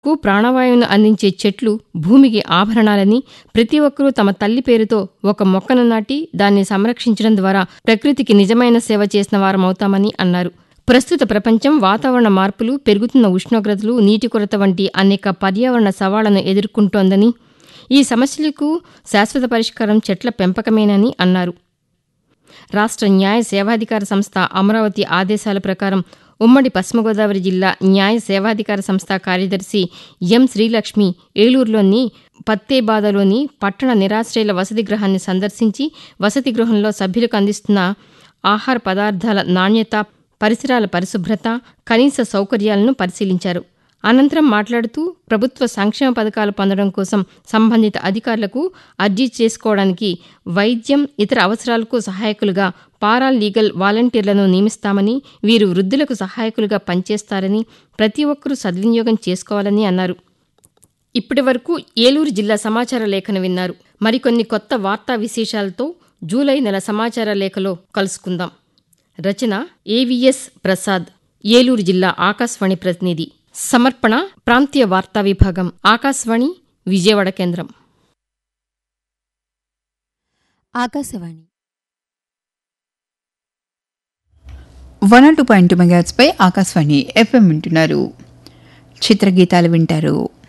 కు ప్రాణవాయువును అందించే చెట్లు భూమికి ఆభరణాలని ప్రతి ఒక్కరూ తమ తల్లి పేరుతో ఒక మొక్కను నాటి దాన్ని సంరక్షించడం ద్వారా ప్రకృతికి నిజమైన సేవ చేసిన వారమవుతామని అన్నారు ప్రస్తుత ప్రపంచం వాతావరణ మార్పులు పెరుగుతున్న ఉష్ణోగ్రతలు నీటి కొరత వంటి అనేక పర్యావరణ సవాళ్లను ఎదుర్కొంటోందని ఈ సమస్యలకు శాశ్వత పరిష్కారం చెట్ల పెంపకమేనని అన్నారు రాష్ట్ర న్యాయ సేవాధికార సంస్థ అమరావతి ఆదేశాల ప్రకారం ఉమ్మడి పశ్చిమ గోదావరి జిల్లా న్యాయ సేవాధికార సంస్థ కార్యదర్శి ఎం శ్రీలక్ష్మి ఏలూరులోని పత్తేబాదలోని పట్టణ నిరాశ్రయుల వసతి గృహాన్ని సందర్శించి వసతి గృహంలో సభ్యులకు అందిస్తున్న ఆహార పదార్థాల నాణ్యత పరిసరాల పరిశుభ్రత కనీస సౌకర్యాలను పరిశీలించారు అనంతరం మాట్లాడుతూ ప్రభుత్వ సంక్షేమ పథకాలు పొందడం కోసం సంబంధిత అధికారులకు అర్జీ చేసుకోవడానికి వైద్యం ఇతర అవసరాలకు సహాయకులుగా పారా లీగల్ వాలంటీర్లను నియమిస్తామని వీరు వృద్ధులకు సహాయకులుగా పనిచేస్తారని ప్రతి ఒక్కరూ సద్వినియోగం చేసుకోవాలని అన్నారు ఇప్పటి వరకు ఏలూరు జిల్లా సమాచార లేఖను విన్నారు మరికొన్ని కొత్త వార్తా విశేషాలతో జూలై నెల సమాచార లేఖలో కలుసుకుందాం రచన ఏవిఎస్ ప్రసాద్ ఏలూరు జిల్లా ఆకాశవాణి ప్రతినిధి సమర్పణ ప్రాంతీయ వార్తా విభాగం ఆకాశవాణి విజయవాడ కేంద్రం ఆకాశవాణి వన్ టూ పాయింట్ మెగాట్స్పై ఆకాశవాణి ఎఫ్ఎం వింటున్నారు చిత్రగీతాలు వింటారు